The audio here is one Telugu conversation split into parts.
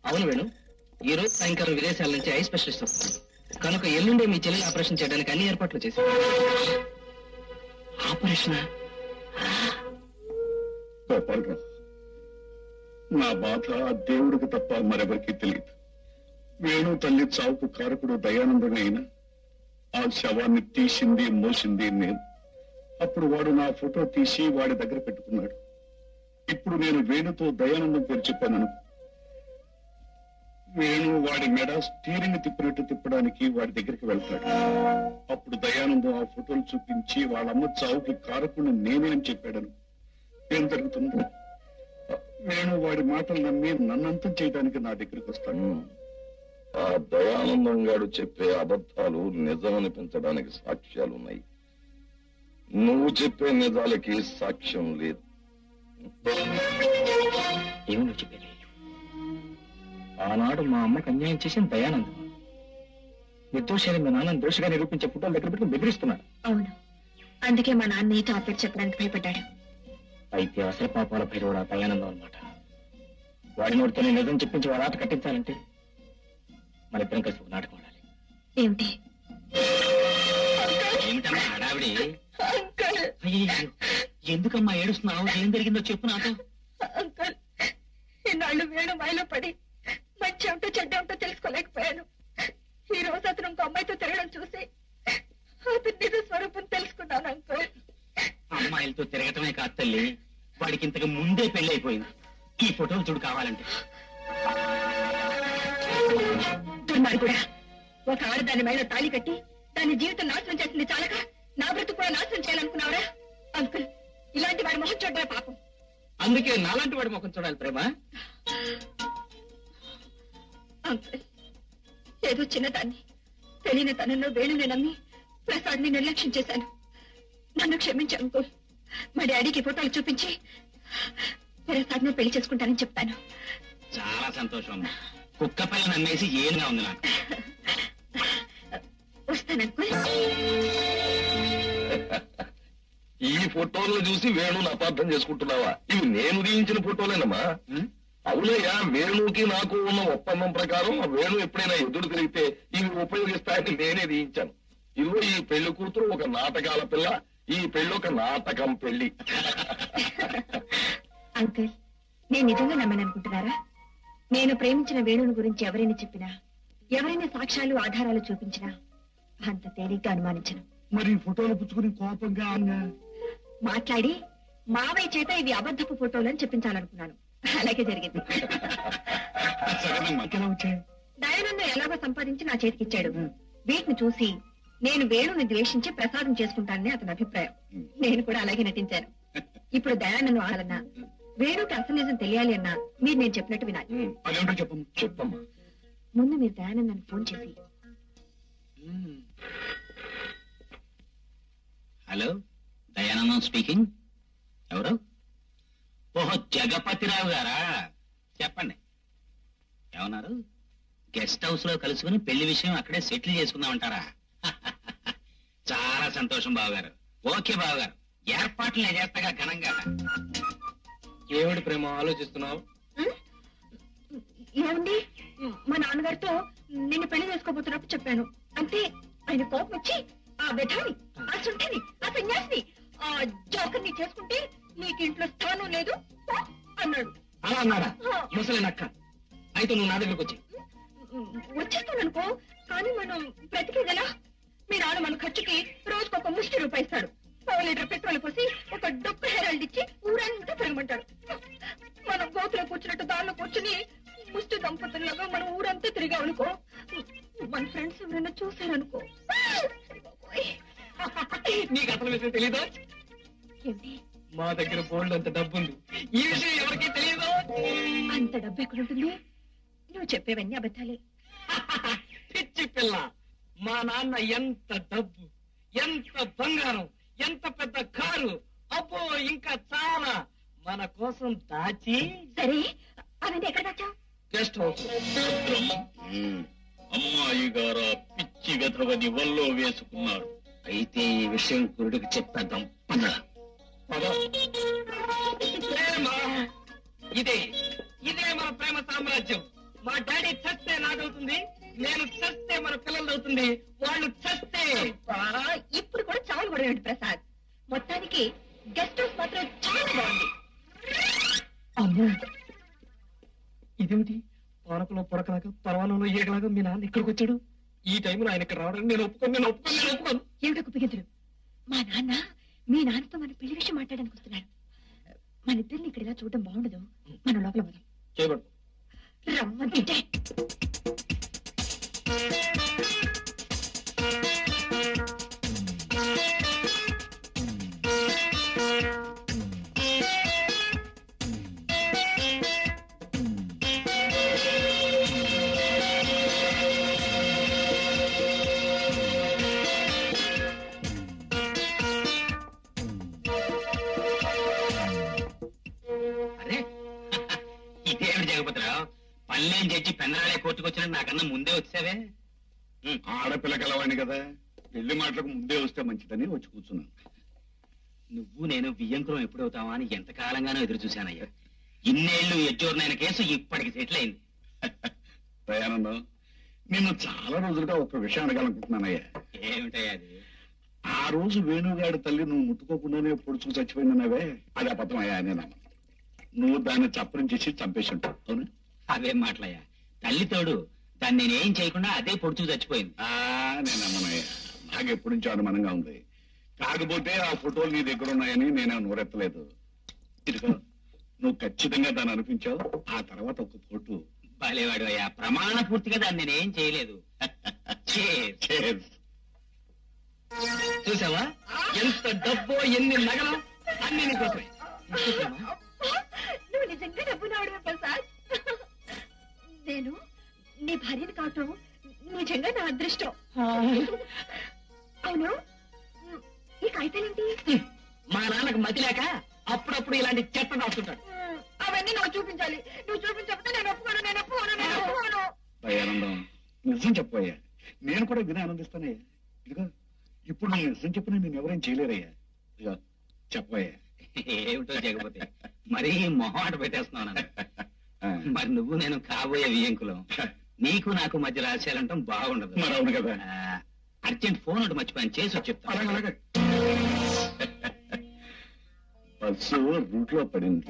అవును వేణు ఈ రోజు సాయంకాలం విదేశాల నుంచి ఐ స్పెషలిస్ట్ వస్తున్నారు కనుక ఎల్లుండే మీ చెల్లెలు ఆపరేషన్ చేయడానికి అన్ని ఏర్పాట్లు చేశారు ఆపరేషన్ గోపాలరావు నా బాధ ఆ దేవుడికి తప్ప మరెవరికి తెలియదు వేణు తల్లి చావుకు కారకుడు దయానందమే అయినా ఆ శవాన్ని తీసింది మోసింది నేను అప్పుడు వాడు నా ఫోటో తీసి వాడి దగ్గర పెట్టుకున్నాడు ఇప్పుడు నేను వేణుతో దయానందం పేరు చెప్పాను వేణు వాడి మెడ స్టీరింగ్ తిప్పినట్టు తిప్పడానికి వాడి దగ్గరికి వెళ్తాడు అప్పుడు దయానందం ఆ ఫోటోలు చూపించి వాళ్ళమ్మ చావుకి కారకుడు నేనే అని చెప్పాడను ఏం జరుగుతుంది నేను వాడి మాటలు నమ్మి నన్నంతం చేయడానికి నా దగ్గరికి వస్తాను ఆ దయానందం గారు చెప్పే అబద్ధాలు నిజమనిపించడానికి సాక్ష్యాలున్నాయి నువ్వు చెప్పే నిజాలకి సాక్ష్యం లేదు ఏమి నువ్వు చెప్పేది ఆనాడు మా అమ్మకి అన్యాయం చేసిన దయానందం నిర్దోషాన్ని మీ నాన్న దోషిగా నిరూపించే ఫోటోల దగ్గర పెట్టుకుని బెదిరిస్తున్నాడు అవును అందుకే మా నాన్న నీతో ఆ పేరు చెప్పడానికి భయపడ్డాడు అయితే అసలు పాపాల భైరవుడు ఆ దయానందం అనమాట వాడి నోటితోనే నిజం చెప్పించి వాడు ఆట కట్టించాలంటే మన ఇద్దరం కలిసి ఒక నాటకం ఆడాలి ఏమిటి ఏమిటమ్మా హడావిడి అయ్యయ్యో, ఎందుకమ్మా ఏడుస్తున్నావు ఏం జరిగిందో చెప్పు నాతో అంకల్ ఇన్నాళ్ళు వేణు మైలో పడి మంచి ఏమిటో చెడ్డ ఏమిటో తెలుసుకోలేకపోయాను ఈ రోజు అతను ఇంకో అమ్మాయితో తిరగడం చూసి అతని నిజ స్వరూపం తెలుసుకున్నాను అంకుల్ అమ్మాయిలతో తిరగటమే కాదు తల్లి వాడికి ఇంతకు ముందే పెళ్లి అయిపోయింది ఈ ఫోటోలు చూడు కావాలంటే దుర్మార్గుడా ఒక ఆడదాని మైలో తాళి కట్టి దాని జీవితం నాశనం చేసింది చాలక నా బ్రతుకు కూడా నాశనం చేయాలనుకున్నావురా అంకుల్ ఇలాంటి వాడి మొహం చూడరా పాపం అందుకే నాలాంటి వాడి ముఖం చూడాలి ప్రేమ అంకుల్ ఏదో చిన్నదాన్ని తెలియని తనంలో వేణుని నమ్మి ప్రసాద్ని నిర్లక్ష్యం చేశాను నన్ను క్షమించు అంకుల్ మా డాడీకి ఫోటోలు చూపించి ప్రసాద్ని పెళ్లి చేసుకుంటానని చెప్తాను చాలా సంతోషం అమ్మా కుక్క పిల్ల నమ్మేసి ఏనుగా ఉంది నాకు వస్తాను అంకుల్ ఈ ఫోటోలను చూసి వేణుని అపార్థం చేసుకుంటున్నావా ఇవి నేను తీయించిన ఫోటోలేనమ్మా ఉం? అవునయ్యా వేణుకి నాకు ఉన్న ఒప్పందం ప్రకారం ఆ వేణు ఎప్పుడైనా ఎదురు తిరిగితే ఇవి ఉపయోగిస్తాయని నేనే తీయించాను ఇదిగో ఈ పెళ్లి కూతురు ఒక నాటకాల పిల్ల ఈ పెళ్లి ఒక నాటకం పెళ్లి అంకుల్ నేను నిజంగా నమ్మననుకుంటున్నారా నేను ప్రేమించిన వేణుని గురించి ఎవరైనా చెప్పినా ఎవరైనా సాక్ష్యాలు ఆధారాలు చూపించినా అంత తేలిగ్గా అనుమానించను మరి ఈ ఫోటోలు పుచ్చుకుని కోపంగా అన్నా మాట్లాడి మావయ్య చేత ఇవి అబద్ధపు ఫోటోలు అని చెప్పించాలనుకున్నాను అలాగే జరిగింది సరేనమ్మా ఎలా వచ్చాయి దయానందం ఎలాగో సంపాదించి నా చేతికిచ్చాడు వీటిని చూసి నేను వేణుని ద్వేషించి ప్రసాదం చేసుకుంటానని అతని అభిప్రాయం నేను కూడా అలాగే నటించాను ఇప్పుడు దయానందం ఆలన్నా వేణుకి అసలు నిజం తెలియాలి అన్నా మీరు నేను చెప్పినట్టు వినాలి ఉం, అదేంటో చెప్పమ్మా చెప్పమ్మా ముందు మీరు దయానందాన్ని ఫోన్ చేసి హలో దయానందం స్పీకింగ్ ఎవరు ఓహో జగపతిరావు గారా చెప్పండి ఏమన్నారు గెస్ట్ హౌస్ లో కలుసుకుని పెళ్లి విషయం అక్కడే సెటిల్ చేసుకుందామంటారా చాలా సంతోషం బావగారు ఓకే బావగారు ఏర్పాట్లు నేను చేస్తాగా ఘనంగా ఏమిటి ప్రేమ ఆలోచిస్తున్నావు ఏమండి మా నాన్నగారితో నిన్ను పెళ్లి చేసుకోబోతున్నప్పుడు చెప్పాను అంతే ఆయన కోపం వచ్చి ఆ విధాని ఆ సుంఠిని ఆ సన్యాసిని ఆ జోకర్ని చేసుకుంటే నీకు ఇంట్లో స్థానం లేదు పో అన్నాడు అలా అన్నాడా ముసలి నక్క అయితే నువ్వు నా దగ్గరకు వచ్చి వచ్చేస్తాననుకో కానీ మనం బ్రతికేదెలా మీ నాన్న మన ఖర్చుకి రోజుకు ఒక ముష్టి రూపాయి ఇస్తాడు పావు లీటర్ పెట్రోల్ పోసి ఒక డొక్కు హెరాల్డ్ ఇచ్చి ఊరంతా తిరగమంటాడు మనం గోతులో కూర్చున్నట్టు దానిలో కూర్చుని ముష్టి దంపతుల్లాగా మనం ఊరంతా తిరిగామనుకో మన ఫ్రెండ్స్ ఎవరైనా చూసారనుకో నీకు అసలు విషయం తెలీదా ఏంటి మా దగ్గర బోల్డ్ అంత డబ్బు ఉంది ఈ విషయం ఎవరికీ తెలియదు అంత డబ్బు ఎక్కడుంటుంది నువ్వు చెప్పేవన్నీ అబద్ధాలే పిచ్చి పిల్ల మా నాన్న ఎంత డబ్బు ఎంత బంగారం ఎంత పెద్ద కారు అబ్బో ఇంకా చాలా మన కోసం దాచి సరే అవన్నీ ఎక్కడ దాచావు గెస్ట్ హౌస్ అమ్మాయి గారా పిచ్చి వెధవని వల్లో వేసుకున్నారు అయితే ఈ విషయం కురుడికి చెప్పేద్దాం పద పద ప్రేమ ఇదే ఇదే మన ప్రేమ సామ్రాజ్యం మా డాడీ చస్తే నాదవుతుంది నేను చస్తే మన పిల్లలు అవుతుంది వాళ్ళు చస్తే అబ్బా, ఇప్పుడు కూడా చాలు కూడా ఏమిటి ప్రసాద్ మొత్తానికి గెస్ట్ హౌస్ మాత్రం చాలా బాగుంది అమ్మో ఇదేమిటి పానకంలో పొడకలాగా పర్వాలంలో ఏగలాగా మీ నాన్న ఇక్కడికి వచ్చాడు ఈ టైంలో ఆయన ఇక్కడ రావడానికి నేను ఒప్పుకోను నేను ఒప్పుకోను నేను ఒప్పుకోను ఏమిటో కుప్పిగింతులు మా నాన్న మీ నాన్నతో మన పెళ్లి విషయం మాట్లాడడానికి వస్తున్నారు మన ఇద్దరిని ఇక్కడ ఇలా చూడడం బాగుండదు మన లోపల పోదాం చేయబడు రమ్మంటే అరే ఇదేమిటి జగపతిరావు పల్లెం చేసి పెందరాలే కోర్టుకొచ్చినట్టు నాకన్నా ముందే వచ్చావే ఆడపిల్ల కలవాణి కదా పెళ్లి మాటలకు ముందే వస్తే మంచిదని వచ్చి కూర్చున్నాను నువ్వు నేను బియ్యంకురం ఎప్పుడవుతావా అని ఎంతకాలంగానో ఎదురు చూశానయ్యా ఇన్నేళ్లు ఎజ్జోర్నైన కేసు ఇప్పటికి సెటిల్ అయింది దయానందం నిన్ను చాలా రోజులుగా ఒక విషయం అడగాలనుకుంటున్నానయ్యా ఏమిటయ్యా అది ఆ రోజు వేణుగాడి తల్లి నువ్వు ముట్టుకోకుండానే పొడుచుకు చచ్చిపోయిందన్నావే అది అబద్ధం అయ్యా అని నమ్మను నువ్వు దాన్ని చప్పరించేసి చంపేసి ఉంటావు అవునా అవేం మాటలయ్యా తల్లి తోడు దాన్ని నేనేం చేయకుండా అదే పొడుచుకు చచ్చిపోయింది ఆ, నేను నమ్మనయ్యా నాకు ఎప్పటి నుంచో అనుమానంగా ఉంది కాకపోతే ఆ ఫోటోలు నీ దగ్గర ఉన్నాయని నేను నోరెత్తలేదు ఇదిగో నువ్వు ఖచ్చితంగా దాన్ని అనిపించావు ఆ తర్వాత ఒక ఫోటో బాలేవాడు అయ్యా ప్రమాణ పూర్తిగా దాన్ని నేనేం చేయలేదు Cheers. Cheers. చూసావా ఎంత డబ్బో ఎన్ని నగలు అన్ని నీకోసమే నీకోసమేనా? నువ్వు నిజంగా డబ్బునాడు ప్రసాద్ నేను నీ భార్యని కావటం నిజంగా నా అదృష్టం అవును ఈ కాగితాలేంటి మా నాన్నకు మతి లేక అప్పుడప్పుడు ఇలాంటి చెత్త దాస్తుంటాడు అవన్నీ నువ్వు చూపించాలి నువ్వు చూపించకపోతే నేను ఒప్పుకోను నేను ఒప్పుకోను నేను ఒప్పుకోను దయానందం నిజం చెప్పయ్యా నేను కూడా విని ఆనందిస్తానయ్యా ఇదిగో ఇప్పుడు నువ్వు నిజం చెప్పినా నేను ఎవరేం చేయలేరయ్యా ఇదిగో చెప్పయ్యా ఏమిటో జగపతి మరీ మొహమాట పెట్టేస్తున్నావు నన్ను. ఆ, మరి నువ్వు నేను కాబోయే వియంకులం నీకు నాకు మధ్య రహస్యాలంటాం బాగుండదు మరి అవును కదా ఆ, అర్జెంట్ ఫోన్ ఒకటి మర్చిపోయాను చేసి వచ్చి చెప్తాను అలాగే అలాగే బస్సు రూట్ లో పడింది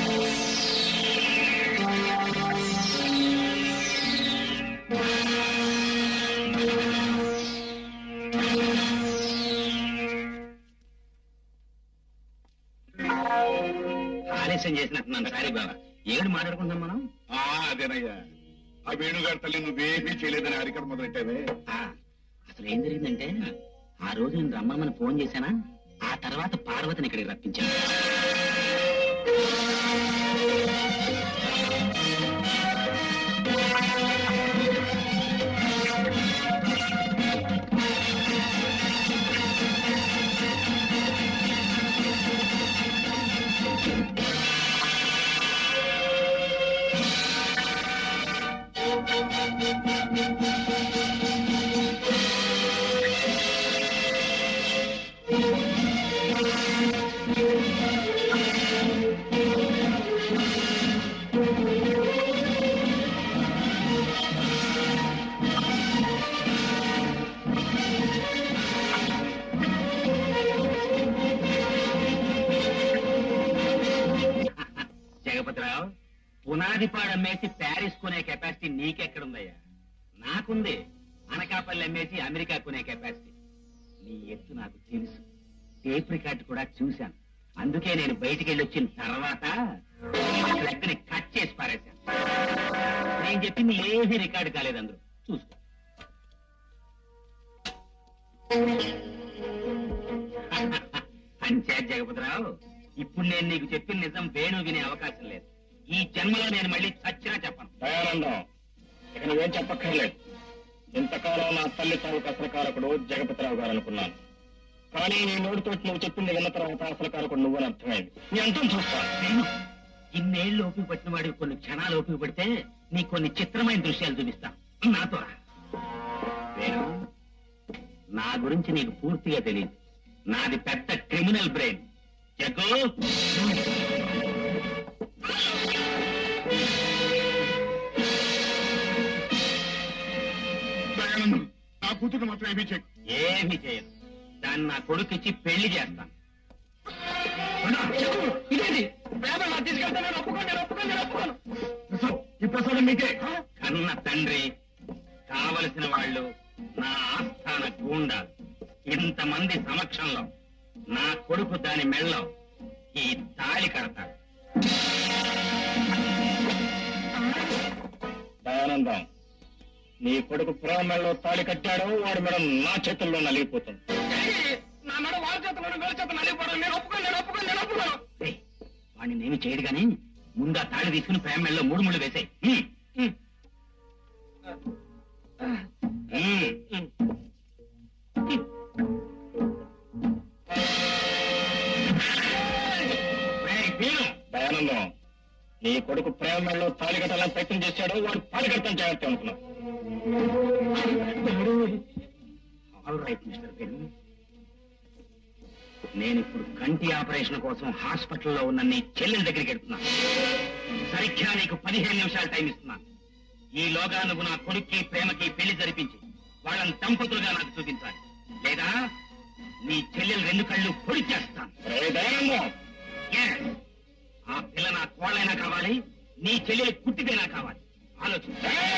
ఆలస్యం చేసినట్టున్నాను సారీ బాబా ఏడు మాట్లాడుకుంటాం మనం ఆ అదేనయ్యా ఆ వేణుగారి తల్లి నువ్వేమీ చేయలేదని అరికడ మొదలెట్టావే ఆ, అసలు ఏం జరిగిందంటే ఆ రోజు నేను రమ్మని ఫోన్ చేశానా ఆ తర్వాత పార్వతిని ఇక్కడికి రప్పించాను జగపతిరావు పునాది పాడు అమ్మేసి ప్యారిస్ కొనే కెపాసిటీ నీకెక్కడుందయ్యా నాకుంది అనకాపల్లి అమ్మేసి అమెరికా కొనే కెపాసిటీ నీ ఎత్తు నాకు తెలుసు టేప్ రికార్డు కూడా చూశాను అందుకే నేను బయటికి వెళ్ళి వచ్చిన తర్వాత లెక్కని కట్ చేసి పారేశాను నేను చెప్పింది ఏమీ రికార్డు కాలేదు అందరూ చూసుకో అంచే జగపతిరావు ఇప్పుడు నేను నీకు చెప్పిన నిజం వేణు వినే అవకాశం లేదు ఈ జన్మలో నేను మళ్ళీ చచ్చినా చెప్పను దయానందం ఇక నువ్వేం చెప్పక్కర్లేదు ఇంతకాలం నా తల్లి తాలూకు అసలు కారకుడు జగపతిరావు గారు అనుకున్నాను కానీ నీ నోటితో నువ్వు చెప్పింది విన్న తర్వాత అసలు కారకుడు నువ్వని అర్థమైంది నీ అంతం చూస్తాను వేణు ఇన్నేళ్లు ఓపిక పట్టిన వాడికి కొన్ని క్షణాలు ఓపిక పడితే నీకు కొన్ని చిత్రమైన దృశ్యాలు చూపిస్తా నాతో రా. వేణు నా గురించి నీకు పూర్తిగా తెలియదు నాది పెద్ద క్రిమినల్ బ్రెయిన్ జగ్గు నా కూతురు మాత్రం ఏమీ చేయకు ఏమీ చేయను దాన్ని నా కొడుకిచ్చి పెళ్లి చేస్తాను ఇదేంటి పేద నా తీసుకెళ్తే నేను ఒప్పుకోను నేను ఒప్పుకోను నేను ఒప్పుకోను ఈ ప్రసాదం మీకే కన్న తండ్రి కావలసిన వాళ్ళు నా ఆస్థాన గూండాలు ఇంతమంది సమక్షంలో నా కొడుకు దాని మెళ్ళలో ఈ తాళి కడతాడు దయానందం నీ కొడుకు ప్రేమ మెడలో తాళి కట్టాడో వాడి మెడ నా చేతుల్లో నలిగిపోతుంది ఏయ్, నా మెడ వాళ్ళ చేతలోనే వేల చేత నలిగిపోవడం నేను ఒప్పుకోను నేను ఒప్పుకోను నేను ఒప్పుకోను ఏయ్, వాడిని నేమి చేయడు గాని ముందు ఆ తాళి తీసుకుని ప్రేమ మెళ్ళలో మూడు ముళ్ళు వేసాయి దయానందం నీ కొడుకు ప్రేమ మెడలో తాళి కట్టాలని ప్రయత్నం చేశాడో వాడు తాళి కడతాను జాగ్రత్త అనుకున్నావు ఆల్ రైట్ మిస్టర్ వేణు నేను ఇప్పుడు కంటి ఆపరేషన్ కోసం హాస్పిటల్లో ఉన్న నీ చెల్లెల దగ్గరికి వెళ్తున్నాను సరిగ్గా నీకు పదిహేను నిమిషాలు టైం ఇస్తున్నాను ఈలోగా నువ్వు నా కొడుక్కి ప్రేమకి పెళ్లి జరిపించి వాళ్ళని దంపతులుగా నాకు చూపించాలి లేదా నీ చెల్లెలు రెండు కళ్ళు పొడి చేస్తాను రే దయానందం Yes. ఆ పిల్ల నా కోళ్ళైనా కావాలి నీ చెల్లెలు కుట్టిదైనా కావాలి ఆలోచన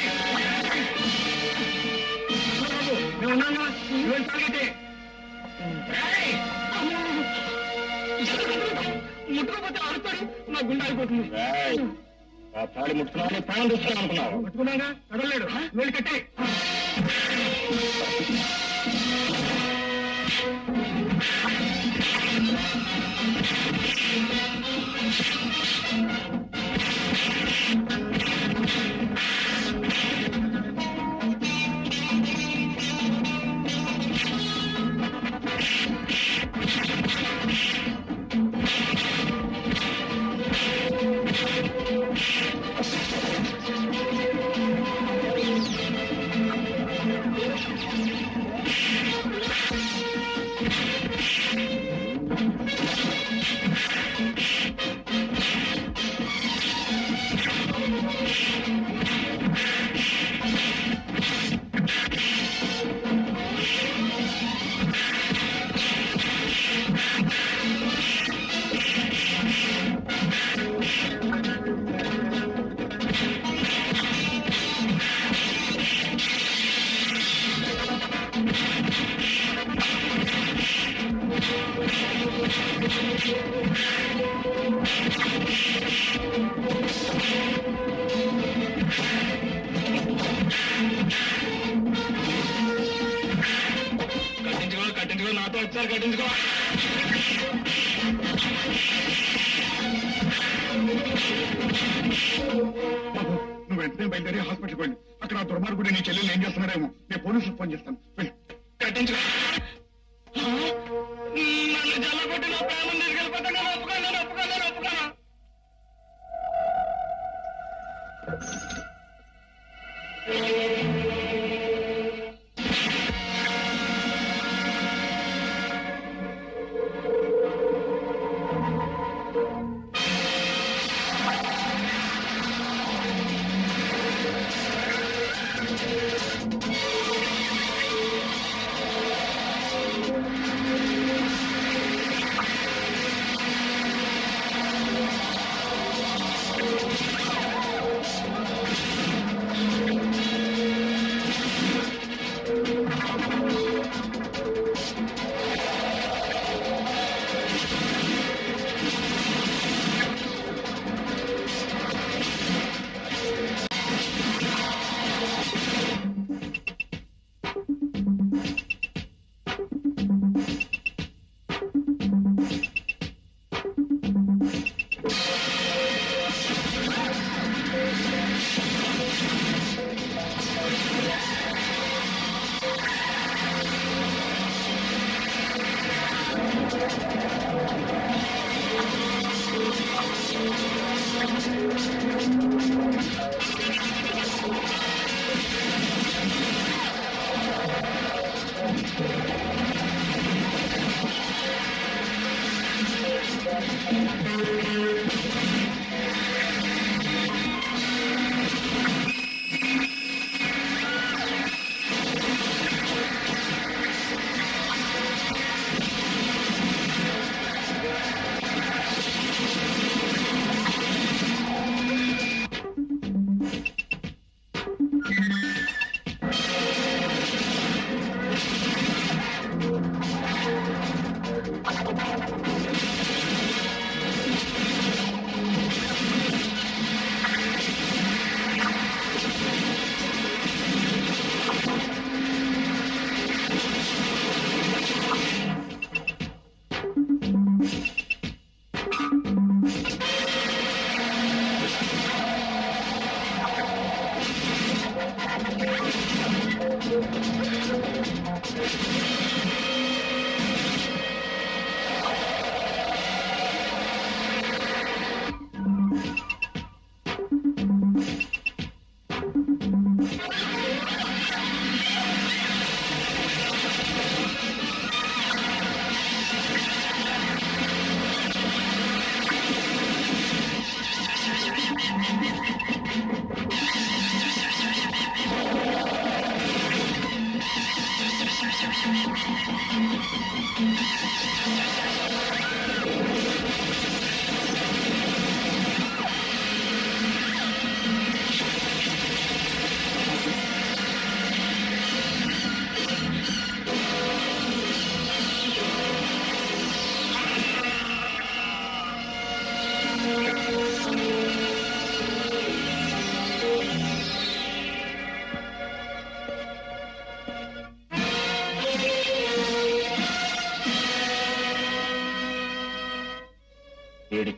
ముట్టుకోపోతే అరుతాడు నా గుండె అయిపోతుంది రేయ్, ఆ తాళి ముట్టుకున్నావు ప్రాణం తీసుకున్నావు అనుకున్నావు పట్టుకున్నాగా కదలలేడు వెళ్ళి కట్టే కట్టించుకో కట్టించుకో నాతో వచ్చారు కట్టించుకో బాబు నువ్వు వెంటనే బయలుదేరి హాస్పిటల్కి వెళ్ళి అక్కడ ఆ దుర్మార్గుడు నీ చెల్లెలు ఏం చేస్తున్నాడేమో నేను పోలీసులకు ఫోన్ చేస్తాను వెళ్ళి కట్టించుకో నన్ను జల్లగొట్టి నా ప్రేమను తీసుకెళ్ళిపోతే నేను ఒప్పుకోను నేను ఒప్పుకోను నేను ఒప్పుకోను ఆ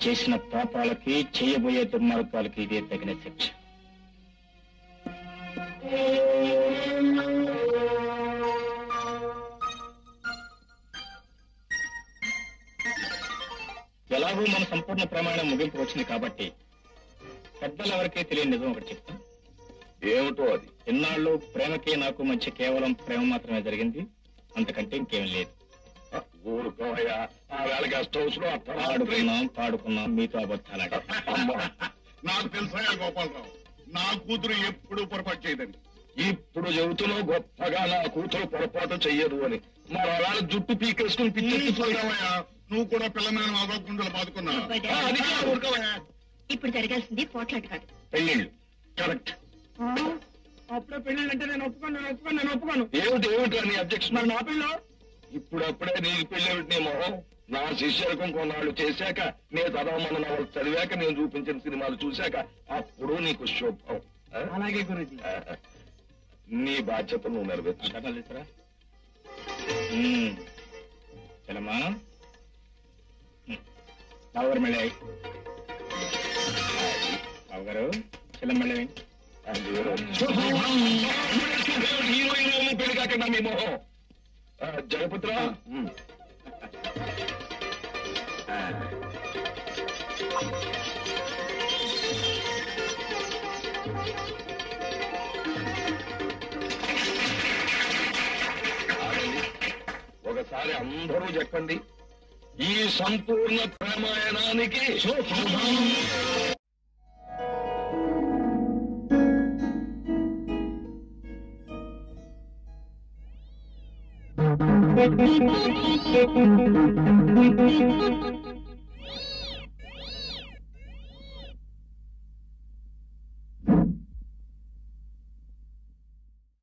చేసిన పాపాలకి చేయబోయే దుర్మార్గాలకి ఇదే తగిన శిక్ష ఎలాగో మన సంపూర్ణ ప్రమాణం ముగింపు వచ్చింది కాబట్టి పెద్దలు ఎవరికీ తెలియని నిజం ఒకటి చెప్తాం ఏమిటో అది ఇన్నాళ్ళు ప్రేమకి నాకు మధ్య కేవలం ప్రేమ మాత్రమే జరిగింది అంతకంటే ఇంకేం లేదు ఆ, ఊరుకోవయ్యా ఆ వేళ గెస్ట్ హౌస్ లో అర్థరాత్రి ఆడుకున్నాం పాడుకున్నాం మీతో అబద్ధాలాడ అమ్మా నాకు తెలుసా గోపాలరావు నా కూతురు ఎప్పుడు పొరపాటు చేయదండి ఇప్పుడు చెబుతున్నావు గొప్పగా నా కూతురు పొరపాటు చెయ్యదు అని మరి అలా జుట్టు పీకేసుకుని పిచ్చెత్తిపోయి చూడవయ్యా, నువ్వు కూడా పిల్లమైన అవగుండలు బాదుకున్నా ఆ, అది కాదు, ఊరుకోవయ్యా. ఇప్పుడు జరగాల్సింది పోట్లాట కాదు పెళ్ళిళ్ళు కరెక్ట్ అప్పుడే పెళ్లి అంటే నేను ఒప్పుకోను నేను ఒప్పుకోను నేను ఒప్పుకోను ఏమిటి ఏమిటి నీ అబ్జెక్షన్ మరి నా పెళ్ళి ఇప్పుడు అప్పుడే నీకు పెళ్ళేమిటి నీ మొహం నా శిష్యరకం కొన్నాళ్ళు చేశాక నేను చదవమన్న నవలు చదివాక నేను చూపించిన సినిమాలు చూశాక అప్పుడు నీకు శుభం ఆ? అలాగే గురుజీ ఆ, నీ బాధ్యత నువ్వు నెరవేర్చు అంటారా తీసురా చలమా బావగారు మళ్ళీ బావగారు చిల్ల మళ్ళీ హీరోయిన్ పెళ్లి కాకుండా మీ మొహం ఆ, జగపుత్ర ఉమ్. ఆగండి. ఒకసారి అందరూ చెప్పండి ఈ సంపూర్ణ ప్రేమాయణానికి Thank you.